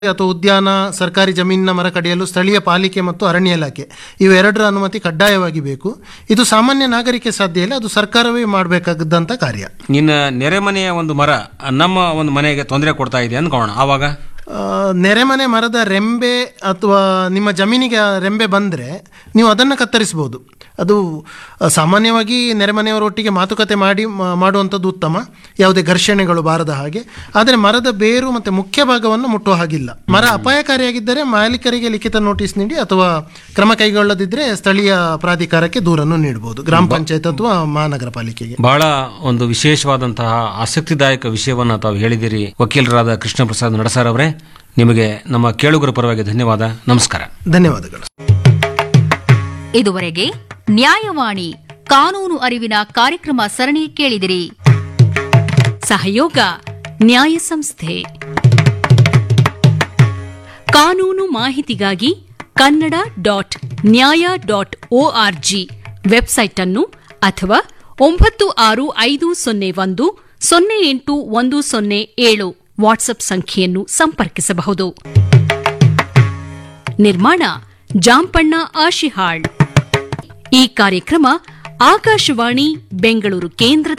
ಅಥವಾ ಉದ್ಯಾನ ಸರ್ಕಾರಿ ಜಮೀನಿನ ಮರ ಕಡಿಯಲು ಸ್ಥಳೀಯ ಪಾಲಿಕೆ ಮತ್ತು ಅರಣ್ಯ ಇಲಾಖೆ ಇವೆರಡರ ಅನುಮತಿ ಕಡ್ಡಾಯವಾಗಿ ಬೇಕು ಇದು ಸಾಮಾನ್ಯ ನಾಗರಿಕೆ ಸಾಧ್ಯ ಇಲ್ಲ ಅದು ಸರ್ಕಾರವೇ ಮಾಡಬೇಕಾದಂಥ ಕಾರ್ಯ ನಿನ್ನ ನೆರೆಮನೆಯ ಒಂದು ಮರ ನಮ್ಮ ಒಂದು ಮನೆಗೆ ತೊಂದರೆ ಕೊಡ್ತಾ ಇದೆ ಅಂದ್ಕೋಣ ಆವಾಗ ಆ, ನೆರೆಮನೆ ಮರದ ರೆಂಬೆ ಅಥವಾ ನಿಮ್ಮ ಜಮೀನಿಗೆ ಆ ರೆಂಬೆ ಬಂದರೆ ನೀವು ಅದನ್ನು ಕತ್ತರಿಸ್ಬೋದು ಅದು ಆ, ಸಾಮಾನ್ಯವಾಗಿ ನೆರೆಮನೆಯವರೊಟ್ಟಿಗೆ ಮಾತುಕತೆ ಮಾಡಿ ಮಾ- ಮಾಡುವಂಥದ್ದು ಉತ್ತಮ ಯಾವುದೇ ಘರ್ಷಣೆಗಳು ಬಾರದ ಹಾಗೆ ಆದರೆ ಮರದ ಬೇರು ಮತ್ತು ಮುಖ್ಯ ಭಾಗವನ್ನು ಮುಟ್ಟುವ ಹಾಗಿಲ್ಲ ಮರ ಅಪಾಯಕಾರಿಯಾಗಿದ್ದರೆ ಮಾಲೀಕರಿಗೆ ಲಿಖಿತ ನೋಟಿಸ್ ನೀಡಿ ಅಥವಾ ಕ್ರಮ ಕೈಗೊಳ್ಳದಿದ್ದರೆ ಸ್ಥಳೀಯ ಪ್ರಾಧಿಕಾರಕ್ಕೆ ದೂರನ್ನು ನೀಡಬಹುದು ಗ್ರಾಮ ಪಂಚಾಯತ್ ಅಥವಾ ಮಹಾನಗರ ಪಾಲಿಕೆಗೆ ಬಹಳ ಒಂದು ವಿಶೇಷವಾದಂತಹ ಆಸಕ್ತಿದಾಯಕ ವಿಷಯವನ್ನ ತಾವು ಹೇಳಿದಿರಿ ವಕೀಲರಾದ ಕೃಷ್ಣ ಪ್ರಸಾದ್ ನಡಸಾರ್ ಅವರೇ ನಿಮಗೆ ನಮ್ಮ ಕೇಳುಗರ ಪರವಾಗಿ ಧನ್ಯವಾದ ನಮಸ್ಕಾರ ಧನ್ಯವಾದಗಳು ಇದುವರೆಗೆ ನ್ಯಾಯವಾಣಿ ಕಾನೂನು ಅರಿವಿನ ಕಾರ್ಯಕ್ರಮ ಸರಣಿ ಕೇಳಿದಿರಿ ಸಹಯೋಗ ನ್ಯಾಯ ಸಂಸ್ಥೆ ಕಾನೂನು ಮಾಹಿತಿಗಾಗಿ Kannada dot Nyaya dot ORG website ಅನ್ನು ಅಥವಾ ಒಂಬತ್ತು ಆರು ಐದು ಸೊನ್ನೆ ಒಂದು ಸೊನ್ನೆ ಎಂಟು ಒಂದು ಸೊನ್ನೆ ಏಳು ವಾಟ್ಸ್ಆಪ್ ಸಂಖ್ಯೆಯನ್ನು ಸಂಪರ್ಕಿಸಬಹುದು ನಿರ್ಮಾಣ ಜಾಂಪಣ್ಣ ಆಶಿಹಾಳ್ ಈ ಕಾರ್ಯಕ್ರಮ ಆಕಾಶವಾಣಿ ಬೆಂಗಳೂರು ಕೇಂದ್ರದ